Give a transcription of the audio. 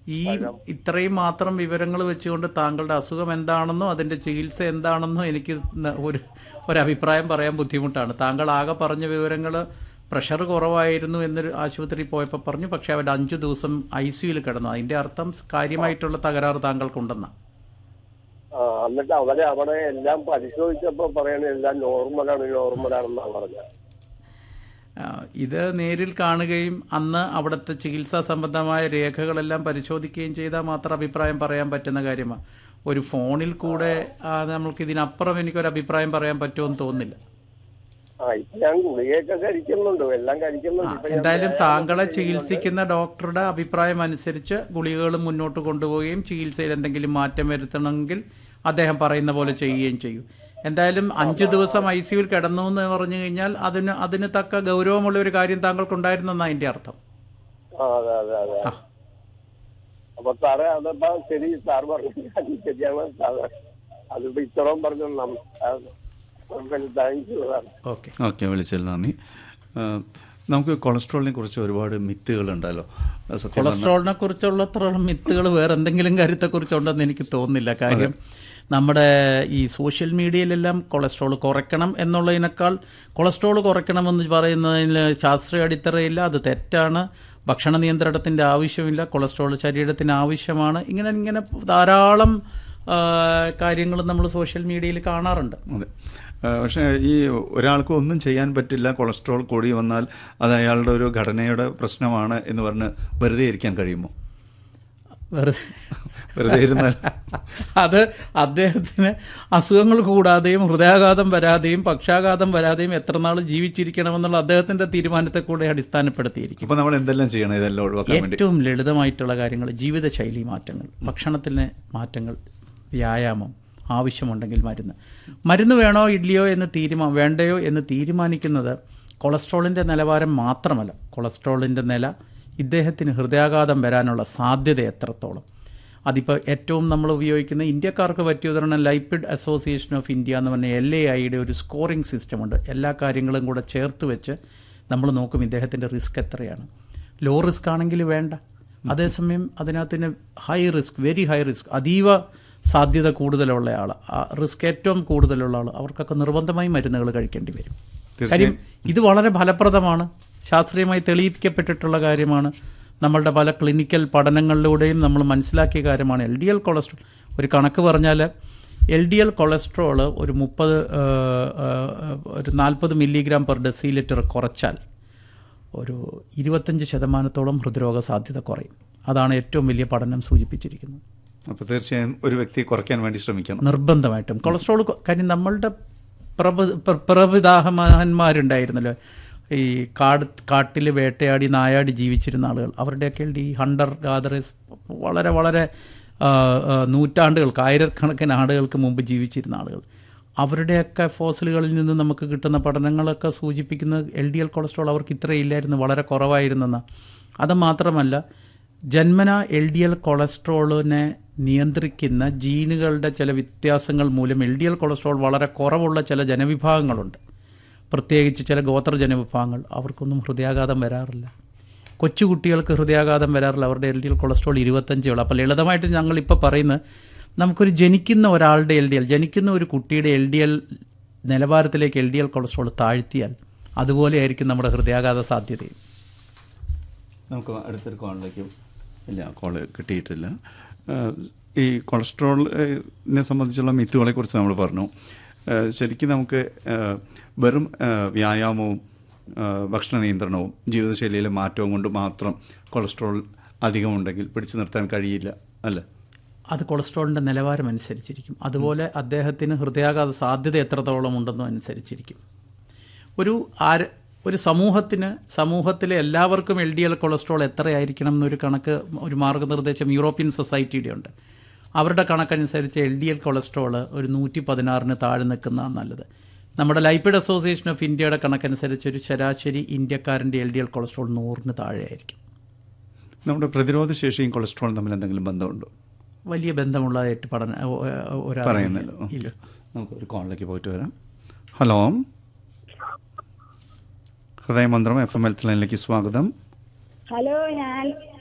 ഈ ഇത്രയും മാത്രം വിവരങ്ങൾ വെച്ചുകൊണ്ട് താങ്കളുടെ അസുഖം എന്താണെന്നോ അതിൻ്റെ ചികിത്സ എന്താണെന്നോ എനിക്ക് ന- ഒരു ഒരഭിപ്രായം പറയാൻ ബുദ്ധിമുട്ടാണ് താങ്കൾ ആകെ പറഞ്ഞ വിവരങ്ങൾ പ്രഷർ കുറവായിരുന്നു എന്നൊരു ആശുപത്രിയിൽ പോയപ്പോൾ പറഞ്ഞു പക്ഷേ അവരുടെ അഞ്ച് ദിവസം ഐ സിയുയിൽ കിടന്നു അതിൻ്റെ അർത്ഥം കാര്യമായിട്ടുള്ള തകരാറ് താങ്കൾക്കുണ്ടെന്നാണ് ആ എന്നിട്ട് അവരെ അവിടെ എല്ലാം പരിശോധിച്ചപ്പോ പറയണ എല്ലാം നോർമലാണ് നോർമലാണെന്നാണ് പറഞ്ഞത് ആ, ഇത് നേരിൽ കാണുകയും അന്ന് അവിടുത്തെ ചികിത്സാ സംബന്ധമായ രേഖകളെല്ലാം പരിശോധിക്കുകയും ചെയ്താൽ മാത്രം അഭിപ്രായം പറയാൻ പറ്റുന്ന കാര്യമാണ് ഒരു ഫോണിൽ കൂടെ ആ, നമ്മൾക്ക് ഇതിനപ്പുറം എനിക്കൊരു അഭിപ്രായം പറയാൻ പറ്റുമെന്ന് തോന്നുന്നില്ല ആ ഇപ്പൊ ഞാൻ ഗുളികയൊക്കെ കഴിക്കുന്നുണ്ട് എല്ലാം കഴിക്കുന്നുണ്ട് ഇപ്പൊ ഞാൻ എന്തായാലും താങ്കളെ ചികിത്സിക്കുന്ന ഡോക്ടറുടെ അഭിപ്രായം അനുസരിച്ച് ഗുളികകൾ മുന്നോട്ട് കൊണ്ടുപോവുകയും ചികിത്സയിൽ എന്തെങ്കിലും മാറ്റം വരുത്തണമെങ്കിൽ അദ്ദേഹം പറയുന്ന പോലെ ചെയ്യുകയും ചെയ്യും എന്തായാലും അഞ്ച് ദിവസം ഐ സിയുവിൽ കിടന്നു എന്ന് പറഞ്ഞു കഴിഞ്ഞാൽ അതിന് അതിന് തക്ക ഗൗരവമുള്ള ഒരു കാര്യം താങ്കൾക്കുണ്ടായിരുന്നെന്നാണ് അതിൻ്റെ അർത്ഥം ആ അതെ അതെ അതെ അപ്പൊ സാറേ അതപ്പോ ശരി സാർ പറഞ്ഞു ശരിയാണ് സാറ് അതിപ്പോ ഇത്രയും പറഞ്ഞു thank you sir okay okay വിളിച്ചതിൽ നന്ദി ആ, നമുക്ക് കൊളസ്ട്രോളിനെ കുറിച്ച് ഒരുപാട് മിത്തുകളുണ്ടല്ലോ അത് സത്യം പറഞ്ഞാൽ കൊളസ്ട്രോളിനെ കുറിച്ചുള്ളത്രോളം മിത്തുകൾ വേറെ എന്തെങ്കിലും കാര്യത്തെക്കുറിച്ചുണ്ടെന്ന് എനിക്ക് തോന്നുന്നില്ല കാര്യം നമ്മുടെ ഈ സോഷ്യൽ മീഡിയയിലെല്ലാം കൊളസ്ട്രോൾ കുറയ്ക്കണം എന്നുള്ളതിനേക്കാൾ കൊളസ്ട്രോൾ കുറയ്ക്കണമെന്ന് പറയുന്നതിന് ശാസ്ത്രീയ അടിത്തറയില്ല അത് തെറ്റാണ് ഭക്ഷണ നിയന്ത്രണത്തിൻ്റെ ആവശ്യമില്ല കൊളസ്ട്രോൾ ശരീരത്തിന് ആവശ്യമാണ് ഇങ്ങനെ ഇങ്ങനെ ധാരാളം കാര്യങ്ങൾ നമ്മൾ സോഷ്യൽ മീഡിയയിൽ കാണാറുണ്ട് അതെ ആ, പക്ഷേ ഈ ഒരാൾക്ക് ഒന്നും ചെയ്യാൻ പറ്റില്ല കൊളസ്ട്രോൾ കൂടി വന്നാൽ അത് അയാളുടെ ഒരു ഘടനയുടെ പ്രശ്നമാണ് എന്ന് പറഞ്ഞ് വെറുതെ ഇരിക്കാൻ കഴിയുമോ വെറുതെ വെറുതെ ഇരുന്നാൽ അത് അദ്ദേഹത്തിന് അസുഖങ്ങൾ കൂടാതെയും ഹൃദയാഘാതം വരാതെയും പക്ഷാഘാതം വരാതെയും എത്ര നാൾ ജീവിച്ചിരിക്കണമെന്നുള്ള അദ്ദേഹത്തിന്റെ തീരുമാനത്തെ കൂടെ അടിസ്ഥാനപ്പെടുത്തിയിരിക്കും അപ്പോൾ നമ്മൾ എന്തെല്ലാം ചെയ്യണം ഇതെല്ലാം ഒഴിവാക്കാൻ വേണ്ടി ഏറ്റവും ലളിതമായിട്ടുള്ള കാര്യങ്ങൾ ജീവിതശൈലി മാറ്റങ്ങൾ ഭക്ഷണത്തിന് മാറ്റങ്ങൾ വ്യായാമം ആവശ്യമുണ്ടെങ്കിൽ മരുന്ന് മരുന്ന് വേണോ ഇഡ്ലിയോ എന്ന് തീരുമാ വേണ്ടയോ എന്ന് തീരുമാനിക്കുന്നത് കൊളസ്ട്രോളിൻ്റെ നിലവാരം മാത്രമല്ല കൊളസ്ട്രോളിൻ്റെ നില ഇദ്ദേഹത്തിന് ഹൃദയാഘാതം വരാനുള്ള സാധ്യത എത്രത്തോളം അതിപ്പോൾ ഏറ്റവും നമ്മൾ ഉപയോഗിക്കുന്ന ഇന്ത്യക്കാർക്ക് പറ്റിയ ഉദാഹരണം ലൈപ്പിഡ് അസോസിയേഷൻ ഓഫ് ഇന്ത്യ എന്ന് പറഞ്ഞ എൽ എ ഐയുടെ ഒരു സ്കോറിംഗ് സിസ്റ്റമുണ്ട് എല്ലാ കാര്യങ്ങളും കൂടെ ചേർത്ത് വെച്ച് നമ്മൾ നോക്കും ഇദ്ദേഹത്തിൻ്റെ റിസ്ക് എത്രയാണ് ലോ റിസ്ക് ആണെങ്കിൽ വേണ്ട അതേസമയം അതിനകത്തിന് high risk very high risk അതീവ സാധ്യത കൂടുതലുള്ള ആൾ ആ റിസ്ക് ഏറ്റവും കൂടുതലുള്ള ആൾ അവർക്കൊക്കെ നിർബന്ധമായി മരുന്നുകൾ കഴിക്കേണ്ടി വരും കാര്യം ഇത് വളരെ ഫലപ്രദമാണ് ശാസ്ത്രീയമായി തെളിയിക്കപ്പെട്ടിട്ടുള്ള കാര്യമാണ് നമ്മളുടെ പല ക്ലിനിക്കൽ പഠനങ്ങളിലൂടെയും നമ്മൾ മനസ്സിലാക്കിയ കാര്യമാണ് എൽ ഡി എൽ കൊളസ്ട്രോൾ ഒരു കണക്ക് പറഞ്ഞാൽ എൽ ഡി എൽ കൊളസ്ട്രോൾ ഒരു മുപ്പത് ഒരു നാൽപ്പത് മില്ലിഗ്രാം പെർ ഡെസിലിറ്റർ കുറച്ചാൽ ഒരു ഇരുപത്തഞ്ച് ശതമാനത്തോളം ഹൃദ്രോഗ സാധ്യത കുറയും അതാണ് ഏറ്റവും വലിയ പഠനം സൂചിപ്പിച്ചിരിക്കുന്നത് അപ്പോൾ തീർച്ചയായും ഒരു വ്യക്തി കുറയ്ക്കാൻ വേണ്ടി ശ്രമിക്കണം നിർബന്ധമായിട്ടും കൊളസ്ട്രോൾ കൊ- കാര്യം നമ്മളുടെ പ്രഭ പ്ര- പ്രപിതാമഹന്മാരുണ്ടായിരുന്നല്ലോ ഈ കാട് കാട്ടിൽ വേട്ടയാടി നായാടി ജീവിച്ചിരുന്ന ആളുകൾ അവരുടെയൊക്കെ ഈ ഹണ്ടർ ഗാദറേഴ്സ് വളരെ വളരെ ആ, ആ, നൂറ്റാണ്ടുകൾക്ക് ആയിരക്കണക്കിന് ആളുകൾക്ക് മുമ്പ് ജീവിച്ചിരുന്ന ആളുകൾ അവരുടെയൊക്കെ ഫോസിലുകളിൽ നിന്ന് നമുക്ക് കിട്ടുന്ന പഠനങ്ങളൊക്കെ സൂചിപ്പിക്കുന്നത് എൽ ഡി എൽ കൊളസ്ട്രോൾ അവർക്ക് ഇത്രയില്ലായിരുന്നു വളരെ കുറവായിരുന്നെന്ന് അത് മാത്രമല്ല ജന്മന എൽ ഡി എൽ കൊളസ്ട്രോളിനെ നിയന്ത്രിക്കുന്ന ജീനുകളുടെ ചില വ്യത്യാസങ്ങൾ മൂലം എൽ ഡി എൽ കൊളസ്ട്രോൾ വളരെ കുറവുള്ള ചില ജനവിഭാഗങ്ങളുണ്ട് പ്രത്യേകിച്ച് ചില ഗോത്ര ജനവിഭാഗങ്ങൾ അവർക്കൊന്നും ഹൃദയാഘാതം വരാറില്ല കൊച്ചുകുട്ടികൾക്ക് ഹൃദയാഘാതം വരാറില്ല അവരുടെ എൽ ഡി എൽ കൊളസ്ട്രോൾ ഇരുപത്തഞ്ചേ ഉള്ളൂ അപ്പോൾ ലളിതമായിട്ട് ഞങ്ങളിപ്പോൾ പറയുന്നത് നമുക്കൊരു ജനിക്കുന്ന ഒരാളുടെ എൽ ഡി എൽ ജനിക്കുന്ന ഒരു കുട്ടിയുടെ എൽ ഡി എൽ നിലവാരത്തിലേക്ക് എൽ ഡി എൽ കൊളസ്ട്രോൾ താഴ്ത്തിയാൽ അതുപോലെയായിരിക്കും നമ്മുടെ ഹൃദയാഘാത സാധ്യതയും നമുക്ക് അടുത്തൊരു കോളിലേക്ക് ഇല്ല കോള് കിട്ടിയിട്ടില്ല ആ, ഈ കൊളസ്ട്രോളിനെ സംബന്ധിച്ചുള്ള മിത്തുകളെ കുറിച്ച് നമ്മൾ പറഞ്ഞു ആ, ശരിക്കും നമുക്ക് ആ, വെറും ആ, വ്യായാമവും ആ, ഭക്ഷണ നിയന്ത്രണവും ജീവിതശൈലിയിലെ മാറ്റവും കൊണ്ട് മാത്രം കൊളസ്ട്രോൾ അധികമുണ്ടെങ്കിൽ പിടിച്ചു നിർത്താൻ കഴിയില്ല അല്ലേ അത് കൊളസ്ട്രോളിൻ്റെ നിലവാരം അനുസരിച്ചിരിക്കും അതുപോലെ അദ്ദേഹത്തിന് ഹൃദയാഘാത സാധ്യത എത്രത്തോളം ഉണ്ടെന്നും അനുസരിച്ചിരിക്കും ഒരു ആര ഒരു സമൂഹത്തിന് സമൂഹത്തിലെ എല്ലാവർക്കും എൽ ഡി എൽ കൊളസ്ട്രോൾ എത്രയായിരിക്കണം എന്നൊരു കണക്ക് ഒരു മാർഗ്ഗനിർദ്ദേശം യൂറോപ്യൻ സൊസൈറ്റിയുടെ ഉണ്ട് അവരുടെ കണക്കനുസരിച്ച് എൽ ഡി എൽ കൊളസ്ട്രോൾ ഒരു നൂറ്റി പതിനാറിന് താഴെ നിൽക്കുന്നതാണ് നല്ലത് നമ്മുടെ ലൈപ്പിഡ് അസോസിയേഷൻ ഓഫ് ഇന്ത്യയുടെ കണക്കനുസരിച്ച് ഒരു ശരാശരി ഇന്ത്യക്കാരൻ്റെ എൽ ഡി എൽ കൊളസ്ട്രോൾ നൂറിന് താഴെയായിരിക്കും നമ്മുടെ പ്രതിരോധ ശേഷിയും കൊളസ്ട്രോളും തമ്മിൽ എന്തെങ്കിലും ബന്ധമുണ്ടോ വലിയ ബന്ധമുള്ളതായിട്ട് പഠന ഒരാൾ പറയുന്നില്ല ഇല്ല നമുക്ക് ഒരു കോളിലേക്ക് പോയിട്ട് വരാം ഹലോ ഹൃദയമന്ത്രം എഫ് എം ഹെൽത്ത് ലൈനിലേക്ക് സ്വാഗതം ഹലോ ഞാൻ